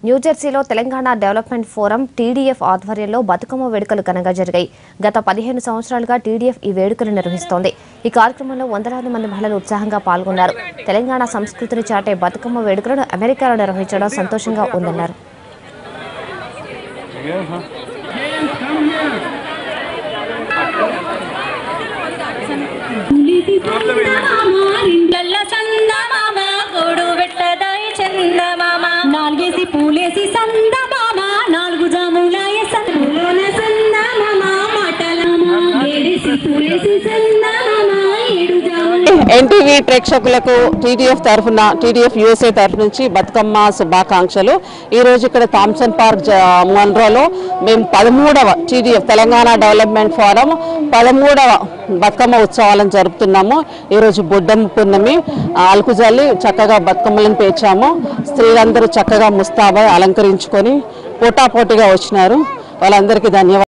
న్యూజెర్సీలో Telangana development forum TDF ఆధ్వర్యంలో బతుకమ్మ వేడుకలు ఘనంగా జరిగాయి గత పదిహేను సంవత్సరాలుగా టీడీఎఫ్ ఈ వేడుకలు నిర్వహిస్తోంది ఈ కార్యక్రమంలో వందలాది మంది మహిళలు ఉత్సాహంగా పాల్గొన్నారు తెలంగాణ సంస్కృతిని చాటే బతుకమ్మ వేడుకలను అమెరికాలో నిర్వహించడం సంతోషంగా ఉందన్నారు ఇండ్లల్ల సందమామ గోడు పెట్టదాయి చందమామ నాలుగేసి పూలేసి సందమామ నాలుగు జాములాయ సందులోన సందమామ మాటలమ ఏడేసి పూలేసి సందమామ ఏడు జాముల ఎన్టీవీ ప్రేక్షకులకు టీడీఎఫ్ తరఫున టీడీఎఫ్ యూఎస్ఏ తరఫు నుంచి బతుకమ్మ శుభాకాంక్షలు ఈ రోజు ఇక్కడ థామ్సన్ పార్క్ జ- మన్రోలో మేము పదమూడవ టీడీఎఫ్ తెలంగాణ డెవలప్మెంట్ ఫోరం పదమూడవ బతుకమ్మ ఉత్సవాలను జరుపుతున్నాము ఈరోజు బొడ్డమ్మ పున్నమి అలుకుజల్లి చక్కగా బతుకమ్మలను పేర్చాము స్త్రీలందరూ చక్కగా ముస్తాబై అలంకరించుకొని పోటాపోటీగా వచ్చినారు వాళ్ళందరికీ ధన్యవాదాలు